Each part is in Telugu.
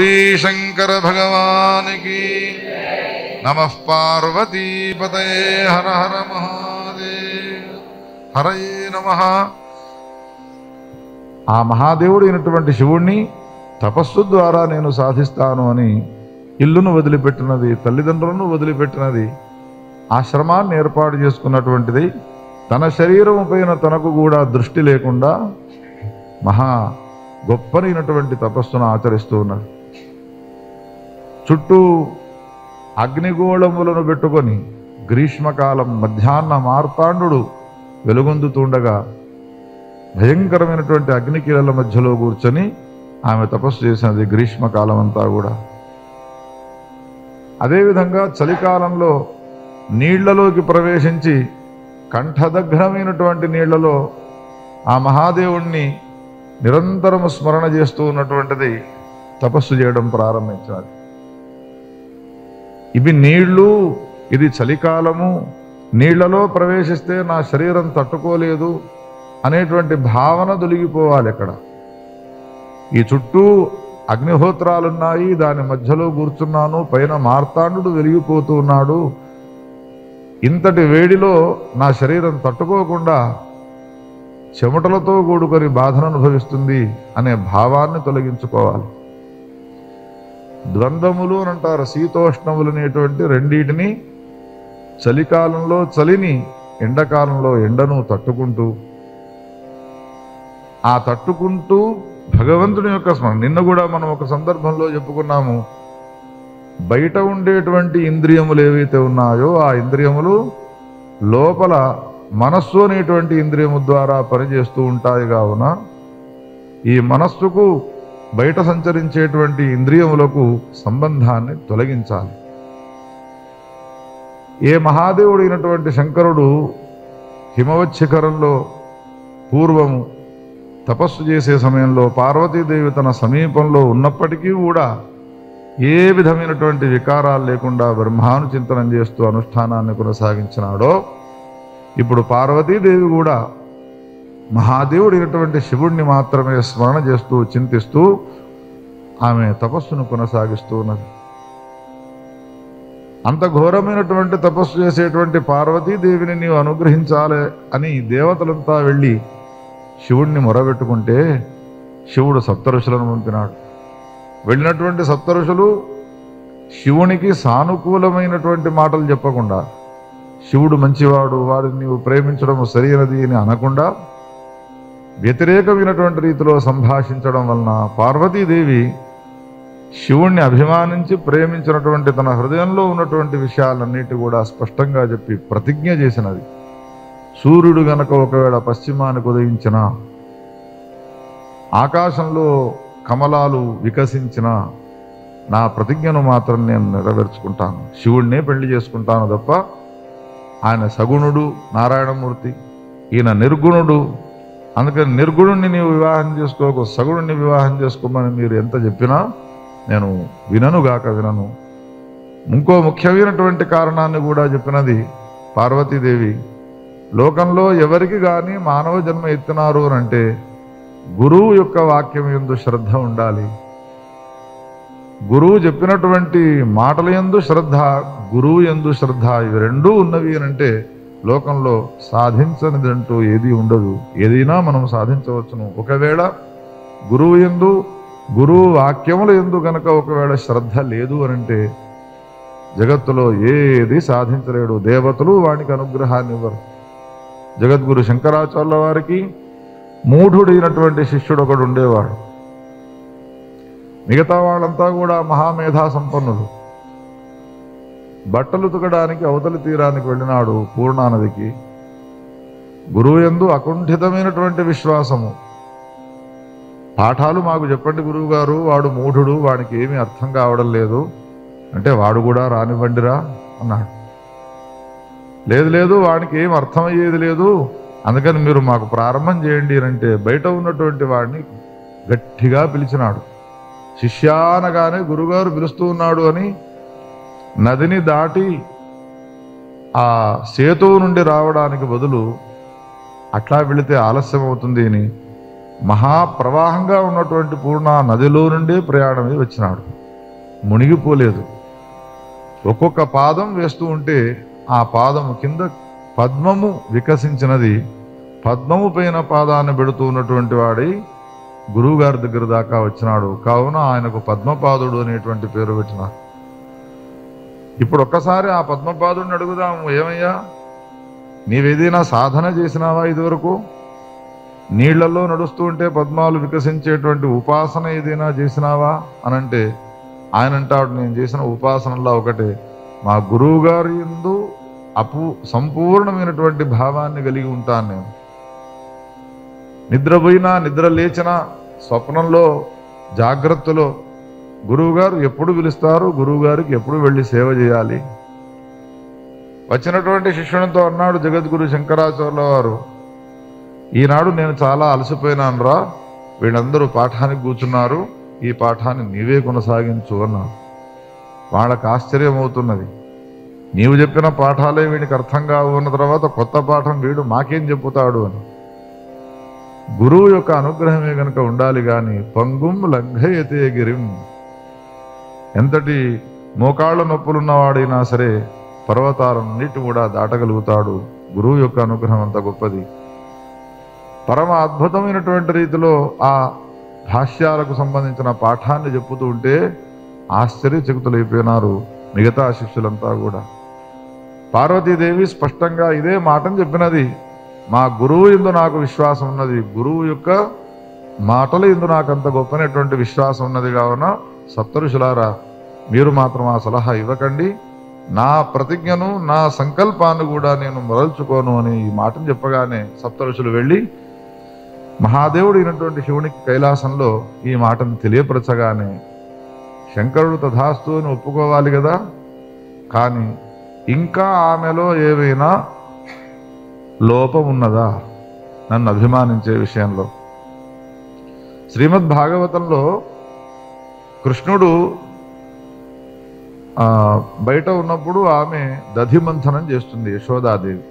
గౌరీ శంకర భగవానికి నమ పార్వతీపతయే హర హర మహాదేవ్ హరయే నమ ఆ మహాదేవుడు అయినటువంటి శివుణ్ణి తపస్సు ద్వారా నేను సాధిస్తాను అని ఇల్లును వదిలిపెట్టినది తల్లిదండ్రులను వదిలిపెట్టినది ఆశ్రమాన్ని ఏర్పాటు చేసుకున్నటువంటిది తన శరీరం పైన తనకు కూడా దృష్టి లేకుండా మహా గొప్పనైనటువంటి తపస్సును ఆచరిస్తూ ఉన్నాడు చుట్టూ అగ్నిగోళములను పెట్టుకొని గ్రీష్మకాలం మధ్యాహ్న మార్తాండు వెలుగొందుతుండగా భయంకరమైనటువంటి అగ్నికీలల మధ్యలో కూర్చొని ఆమె తపస్సు చేసినది గ్రీష్మకాలం అంతా కూడా అదేవిధంగా చలికాలంలో నీళ్లలోకి ప్రవేశించి కంఠదగ్ధమైనటువంటి నీళ్లలో ఆ మహాదేవుణ్ణి నిరంతరము స్మరణ చేస్తూ ఉన్నటువంటిది తపస్సు చేయడం ప్రారంభించాలి ఇవి నీళ్లు ఇది చలికాలము నీళ్లలో ప్రవేశిస్తే నా శరీరం తట్టుకోలేదు అనేటువంటి భావన దొలిగిపోవాలి ఇక్కడ ఈ చుట్టూ అగ్నిహోత్రాలున్నాయి దాని మధ్యలో కూర్చున్నాను పైన మార్తాండు వెలిగిపోతూ ఉన్నాడు ఇంతటి వేడిలో నా శరీరం తట్టుకోకుండా చెమటలతో కూడుకొని బాధను అనుభవిస్తుంది అనే భావాన్ని తొలగించుకోవాలి ద్వంద్వములు అని అంటారు శీతోష్ణములు అనేటువంటి రెండింటిని చలికాలంలో చలిని ఎండాకాలంలో ఎండను తట్టుకుంటూ ఆ తట్టుకుంటూ భగవంతుని యొక్క స్మరణ నిన్న కూడా మనం ఒక సందర్భంలో చెప్పుకున్నాము బయట ఉండేటువంటి ఇంద్రియములు ఏవైతే ఉన్నాయో ఆ ఇంద్రియములు లోపల మనస్సు అనేటువంటి ఇంద్రియము ద్వారా పనిచేస్తూ ఉంటాయి కావున ఈ మనస్సుకు బయట సంచరించేటువంటి ఇంద్రియములకు సంబంధాన్ని తొలగించాలి ఏ మహాదేవుడు అయినటువంటి శంకరుడు హిమవత్ శిఖరంలో పూర్వము తపస్సు చేసే సమయంలో పార్వతీదేవి తన సమీపంలో ఉన్నప్పటికీ కూడా ఏ విధమైనటువంటి వికారాలు లేకుండా బ్రహ్మాను చింతనం చేస్తూ అనుష్ఠానాన్ని కొనసాగించినాడో ఇప్పుడు పార్వతీదేవి కూడా మహాదేవుడైనటువంటి శివుణ్ణి మాత్రమే స్మరణ చేస్తూ చింతిస్తూ ఆమె తపస్సును కొనసాగిస్తూ ఉన్నది అంత ఘోరమైనటువంటి తపస్సు చేసేటువంటి పార్వతీదేవిని నీవు అనుగ్రహించాలి అని దేవతలంతా వెళ్ళి శివుణ్ణి మొరబెట్టుకుంటే శివుడు సప్తఋషులను పంపినాడు వెళ్ళినటువంటి సప్తఋషులు శివునికి సానుకూలమైనటువంటి మాటలు చెప్పకుండా శివుడు మంచివాడు వాడిని నీవు ప్రేమించడం సరైనది అని అనకుండా వ్యతిరేకమైనటువంటి రీతిలో సంభాషించడం వలన పార్వతీదేవి శివుణ్ణి అభిమానించి ప్రేమించినటువంటి తన హృదయంలో ఉన్నటువంటి విషయాలన్నిటి కూడా స్పష్టంగా చెప్పి ప్రతిజ్ఞ చేసినది సూర్యుడు గనక ఒకవేళ పశ్చిమానికి ఉదయించిన ఆకాశంలో కమలాలు వికసించిన నా ప్రతిజ్ఞను మాత్రం నేను నెరవేర్చుకుంటాను శివుణ్ణే పెళ్లి చేసుకుంటాను తప్ప ఆయన సగుణుడు నారాయణమూర్తి ఈయన నిర్గుణుడు అందుకని నిర్గుణుణ్ణి నీవు వివాహం చేసుకోకు సగుణుణ్ణి వివాహం చేసుకోమని మీరు ఎంత చెప్పినా నేను విననుగాక వినను ఇంకో ముఖ్యమైనటువంటి కారణాన్ని కూడా చెప్పినది పార్వతీదేవి లోకంలో ఎవరికి కానీ మానవ జన్మ ఎత్తినారు అని అంటే గురువు యొక్క వాక్యం ఎందు శ్రద్ధ ఉండాలి గురువు చెప్పినటువంటి మాటల ఎందు శ్రద్ధ గురువు ఎందు శ్రద్ధ ఇవి రెండూ ఉన్నవి అని అంటే లోకంలో సాధించనిదంటూ ఏది ఉండదు ఏదైనా మనం సాధించవచ్చును ఒకవేళ గురువు ఎందు గురువు వాక్యముల ఎందు గనక ఒకవేళ శ్రద్ధ లేదు అని అంటే జగత్తులో ఏది సాధించలేడు దేవతలు వానికి అనుగ్రహాన్ని ఇవ్వరు జగద్గురు శంకరాచార్యుల వారికి మూఢుడైనటువంటి శిష్యుడు ఒకడు ఉండేవాడు మిగతా వాళ్ళంతా కూడా మహామేధా సంపన్నులు బట్టలు ఉతకడానికి అవతలి తీరానికి వెళ్ళినాడు పూర్ణానదికి గురువు ఎందు అకుంఠితమైనటువంటి విశ్వాసము పాఠాలు మాకు చెప్పండి గురువు గారు వాడు మూఢుడు వానికి ఏమీ అర్థం కావడం లేదు అంటే వాడు కూడా రానివ్వండిరా అన్నాడు లేదు లేదు వాడికి ఏం అర్థమయ్యేది లేదు అందుకని మీరు మాకు ప్రారంభం చేయండి అని అంటే బయట ఉన్నటువంటి వాడిని గట్టిగా పిలిచినాడు శిష్యానగానే గురుగారు పిలుస్తూ ఉన్నాడు అని నదిని దాటి ఆ సేతువు నుండి రావడానికి బదులు అట్లా వెళితే ఆలస్యం అవుతుంది అని మహాప్రవాహంగా ఉన్నటువంటి పూర్ణ నదిలో నుండే ప్రయాణమై వచ్చినాడు మునిగిపోలేదు ఒక్కొక్క పాదం వేస్తూ ఉంటే ఆ పాదము కింద పద్మము వికసించినది పద్మము పైన పాదాన్ని పెడుతూ ఉన్నటువంటి వాడి గురువు గారి దగ్గర దాకా వచ్చినాడు కావున ఆయనకు పద్మపాదుడు అనేటువంటి పేరు పెట్టినారు ఇప్పుడు ఒక్కసారి ఆ పద్మపాదుడిని అడుగుదాము ఏమయ్యా నీవేదైనా సాధన చేసినావా ఇదివరకు నీళ్లలో నడుస్తూ ఉంటే పద్మాలు వికసించేటువంటి ఉపాసన ఏదైనా చేసినావా అని అంటే ఆయన అంటాడు నేను చేసిన ఉపాసనలో ఒకటే మా గురువు గారి ఎందు అపు సంపూర్ణమైనటువంటి భావాన్ని కలిగి ఉంటాను నేను నిద్రపోయినా నిద్ర లేచినా స్వప్నంలో జాగ్రత్తలో గురువుగారు ఎప్పుడు పిలుస్తారు గురువుగారికి ఎప్పుడు వెళ్ళి సేవ చేయాలి వచ్చినటువంటి శిష్యునితో అన్నాడు జగద్గురు శంకరాచార్యుల వారు ఈనాడు నేను చాలా అలసిపోయినాను రా వీళ్ళందరూ పాఠానికి కూర్చున్నారు ఈ పాఠాన్ని నీవే కొనసాగించు అన్నాడు వాళ్ళకి ఆశ్చర్యం అవుతున్నది నీవు చెప్పిన పాఠాలే వీడికి అర్థం కావు అన్న తర్వాత కొత్త పాఠం వీడు మాకేం చెప్పుతాడు అని గురువు యొక్క అనుగ్రహమే గనుక ఉండాలి గాని పంగుం లంఘయతే గిరిం ఎంతటి మోకాళ్ళ నొప్పులున్నవాడైనా సరే పర్వతాలన్నిటి కూడా దాటగలుగుతాడు గురువు యొక్క అనుగ్రహం అంత గొప్పది పరమ అద్భుతమైనటువంటి రీతిలో ఆ భాష్యాలకు సంబంధించిన పాఠాన్ని చెప్పుతూ ఉంటే ఆశ్చర్యచకితులైపోయినారు మిగతా శిష్యులంతా కూడా పార్వతీదేవి స్పష్టంగా ఇదే మాటను చెప్పినది మా గురువు ఎందు నాకు విశ్వాసం ఉన్నది గురువు యొక్క మాటల ఎందు నాకు అంత గొప్పనటువంటి విశ్వాసం ఉన్నది కావున సప్తఋషులారా మీరు మాత్రం ఆ సలహా ఇవ్వకండి నా ప్రతిజ్ఞను నా సంకల్పాన్ని కూడా నేను మొరల్చుకోను అని ఈ మాటను చెప్పగానే సప్తఋషులు వెళ్ళి మహాదేవుడు అయినటువంటి శివునికి కైలాసంలో ఈ మాటను తెలియపరచగానే శంకరుడు తథాస్తు అని ఒప్పుకోవాలి కదా కానీ ఇంకా ఆమెలో ఏవైనా లోపం ఉన్నదా నన్ను అభిమానించే విషయంలో శ్రీమద్ భాగవతంలో కృష్ణుడు ఆ, బయట ఉన్నప్పుడు ఆమె దధిమంథనం చేస్తుంది యశోదాదేవి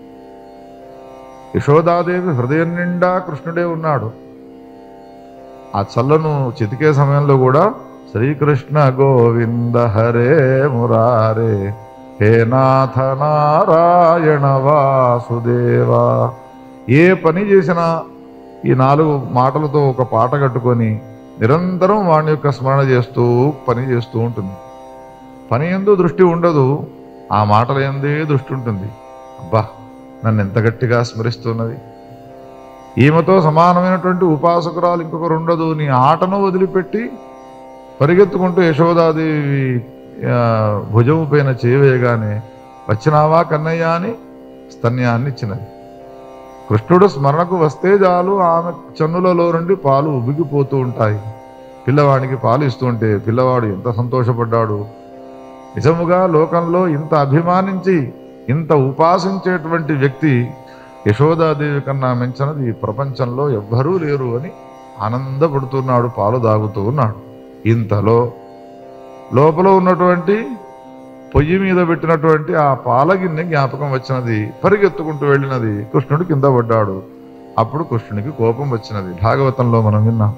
యశోదాదేవి హృదయం నిండా కృష్ణుడే ఉన్నాడు ఆ చల్లను చితికే సమయంలో కూడా శ్రీకృష్ణ గోవింద హరే మురారే హే నాథ నారాయణ వాసుదేవా ఏ పని చేసినా ఈ నాలుగు మాటలతో ఒక పాట కట్టుకొని నిరంతరం వాణి యొక్క స్మరణ చేస్తూ పని చేస్తూ ఉంటుంది పని ఎందు దృష్టి ఉండదు ఆ మాటల ఎందే దృష్టి ఉంటుంది అబ్బా నన్ను ఎంత గట్టిగా స్మరిస్తున్నది ఈమెతో సమానమైనటువంటి ఉపాసకురాలు ఇంకొకరు ఉండదు నీ ఆటను వదిలిపెట్టి పరిగెత్తుకుంటూ యశోదాదేవి ఆ, భుజము పైన చేయవేయగానే వచ్చినావా కన్నయ్య అని స్తన్యాన్ని ఇచ్చినది కృష్ణుడు స్మరణకు వస్తే చాలు ఆమె చన్నులలో నుండి పాలు ఉబిగిపోతూ ఉంటాయి పిల్లవాడికి పాలు ఇస్తుంటే పిల్లవాడు ఎంత సంతోషపడ్డాడు నిజముగా లోకంలో ఇంత అభిమానించి ఇంత ఉపాసించేటువంటి వ్యక్తి యశోదాదేవి కన్నా మించినది ఈ ప్రపంచంలో ఎవ్వరూ లేరు అని ఆనందపడుతున్నాడు పాలు తాగుతూ ఉన్నాడు ఇంతలో లోపల ఉన్నటువంటి పొయ్యి మీద పెట్టినటువంటి ఆ పాలగిన్నె జ్ఞాపకం వచ్చినది పరిగెత్తుకుంటూ వెళ్ళినది కృష్ణుడు కింద పడ్డాడు అప్పుడు కృష్ణునికి కోపం వచ్చినది భాగవతంలో మనం విన్నాం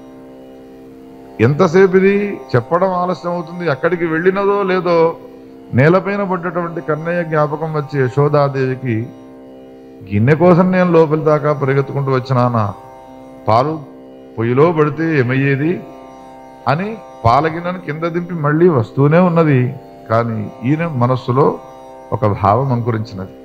ఎంతసేపు ఇది చెప్పడం ఆలస్యం అవుతుంది అక్కడికి వెళ్ళినదో లేదో నేలపైన పడ్డటువంటి కన్నయ్య జ్ఞాపకం వచ్చి యశోదాదేవికి గిన్నె కోసం నేను లోపలి దాకా పరిగెత్తుకుంటూ వచ్చినానా పాలు పొయ్యిలో పడితే ఏమయ్యేది అని పాల గిన్నెను కింద దింపి మళ్ళీ వస్తూనే ఉన్నది కానీ ఈయన మనస్సులో ఒక భావం అంకురించినది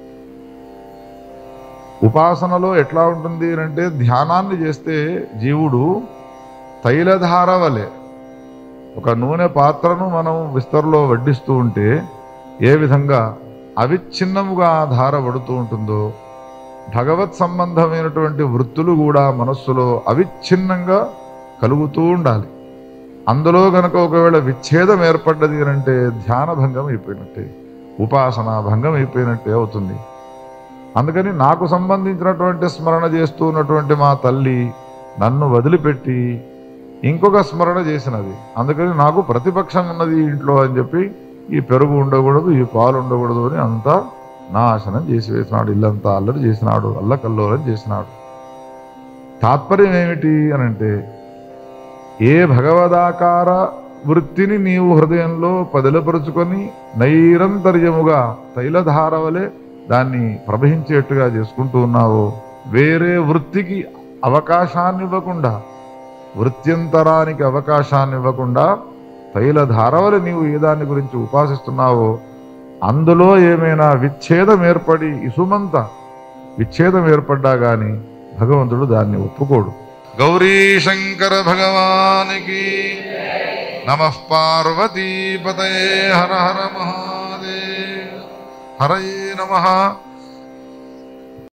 ఉపాసనలో ఎట్లా ఉంటుంది అంటే ధ్యానాన్ని చేస్తే జీవుడు తైలధార వలె ఒక నూనె పాత్రను మనం విస్తరలో వడ్డిస్తూ ఉంటే ఏ విధంగా అవిచ్ఛిన్నముగా ఆ ధార పడుతూ ఉంటుందో భగవత్ సంబంధమైనటువంటి వృత్తులు కూడా మనస్సులో అవిచ్ఛిన్నంగా కలుగుతూ ఉండాలి అందులో గనక ఒకవేళ విచ్ఛేదం ఏర్పడ్డది అని అంటే ధ్యాన భంగం అయిపోయినట్టే ఉపాసన భంగం అయిపోయినట్టే అవుతుంది అందుకని నాకు సంబంధించినటువంటి స్మరణ చేస్తూ ఉన్నటువంటి మా తల్లి నన్ను వదిలిపెట్టి ఇంకొక స్మరణ చేసినది అందుకని నాకు ప్రతిపక్షం ఉన్నది ఈ ఇంట్లో అని చెప్పి ఈ పెరుగు ఉండకూడదు ఈ పాలు ఉండకూడదు అని అంతా నాశనం చేసి వేసినాడు ఇల్లంతా అల్లరి చేసినాడు అల్లకల్లోలం చేసినాడు తాత్పర్యం ఏమిటి అని అంటే ఏ భగవదాకార వృత్తిని నీవు హృదయంలో పదిలపరుచుకొని నైరంతర్యముగా తైలధార వలె దాన్ని ప్రవహించేట్టుగా చేసుకుంటూ ఉన్నావో వేరే వృత్తికి అవకాశాన్ని ఇవ్వకుండా వృత్యంతరానికి అవకాశాన్ని ఇవ్వకుండా తైలధార వలె నీవు ఏ దాని గురించి ఉపాసిస్తున్నావో అందులో ఏమైనా విచ్ఛేదం ఏర్పడి ఇసుమంత విచ్ఛేదం ఏర్పడ్డా గాని భగవంతుడు దాన్ని ఒప్పుకోడు గౌరీ శంకర భగవానికి నమ పార్వతీపతయే హర హర మహాదేవ్ హరయే నమ